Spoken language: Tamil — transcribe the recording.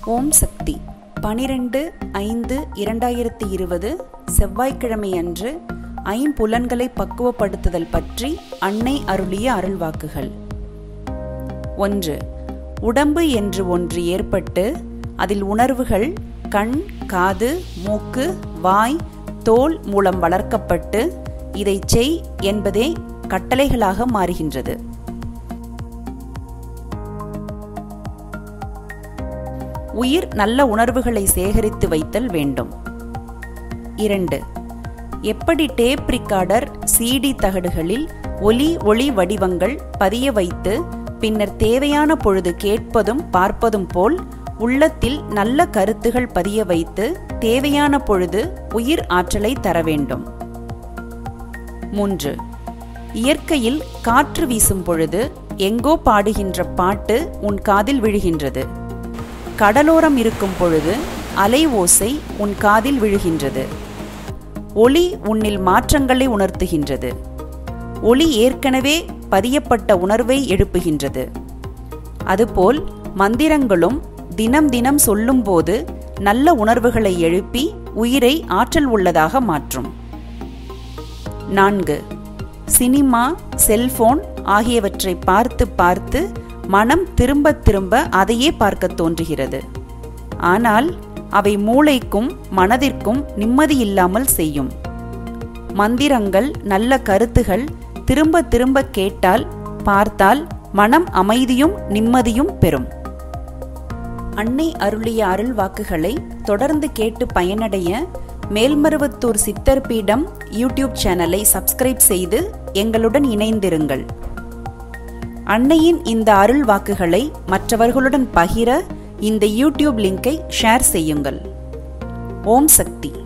ஓம் சக்தி பனிரெண்டு ஐந்து இரண்டாயிரத்தி இருபது செவ்வாய்க்கிழமை அன்று ஐம்புலன்களை பக்குவப்படுத்துதல் பற்றி அன்னை அருளிய அருள்வாக்குகள் ஒன்று உடம்பு என்று ஒன்று ஏற்பட்டு அதில் உணர்வுகள் கண் காது மூக்கு வாய் தோல் மூலம் வளர்க்கப்பட்டு இதை செய் என்பதே கட்டளைகளாக மாறுகின்றது உயிர் நல்ல உணர்வுகளை சேகரித்து வைத்தல் வேண்டும் இரண்டு எப்படி டேப் ரிக்கார்டர் சிடி தகடுகளில் ஒலி ஒளி வடிவங்கள் பதிய வைத்து பின்னர் தேவையான பொழுது கேட்பதும் பார்ப்பதும் போல் உள்ளத்தில் நல்ல கருத்துகள் பதிய வைத்து தேவையான பொழுது உயிர் ஆற்றலை தர வேண்டும் மூன்று இயற்கையில் காற்று வீசும் பொழுது எங்கோ பாடுகின்ற பாட்டு உன் காதில் விழுகின்றது கடலோரம் இருக்கும் பொழுது அலை ஓசை உன் காதில் விழுகின்றது ஒளி உன்னில் மாற்றங்களை உணர்த்துகின்றது ஒளி ஏற்கனவே பதியப்பட்ட உணர்வை எழுப்புகின்றது அதுபோல் மந்திரங்களும் தினம் தினம் சொல்லும்போது நல்ல உணர்வுகளை எழுப்பி உயிரை ஆற்றல் உள்ளதாக மாற்றும் நான்கு சினிமா செல்போன் ஆகியவற்றை பார்த்து பார்த்து மனம் திரும்ப திரும்ப அதையே பார்க்க தோன்றுகிறது ஆனால் அவை மூளைக்கும் மனதிற்கும் நிம்மதியில்லாமல் செய்யும் மந்திரங்கள் நல்ல கருத்துகள் திரும்ப திரும்ப கேட்டால் பார்த்தால் மனம் அமைதியும் நிம்மதியும் பெறும் அன்னை அருளிய அருள் வாக்குகளை தொடர்ந்து கேட்டு பயனடைய மேல்மருவத்தூர் சித்தர் பீடம் யூடியூப் சேனலை சப்ஸ்கிரைப் செய்து எங்களுடன் இணைந்திருங்கள் அன்னையின் இந்த அருள் வாக்குகளை மற்றவர்களுடன் பகிர இந்த யூடியூப் லிங்கை ஷேர் செய்யுங்கள் ஓம் சக்தி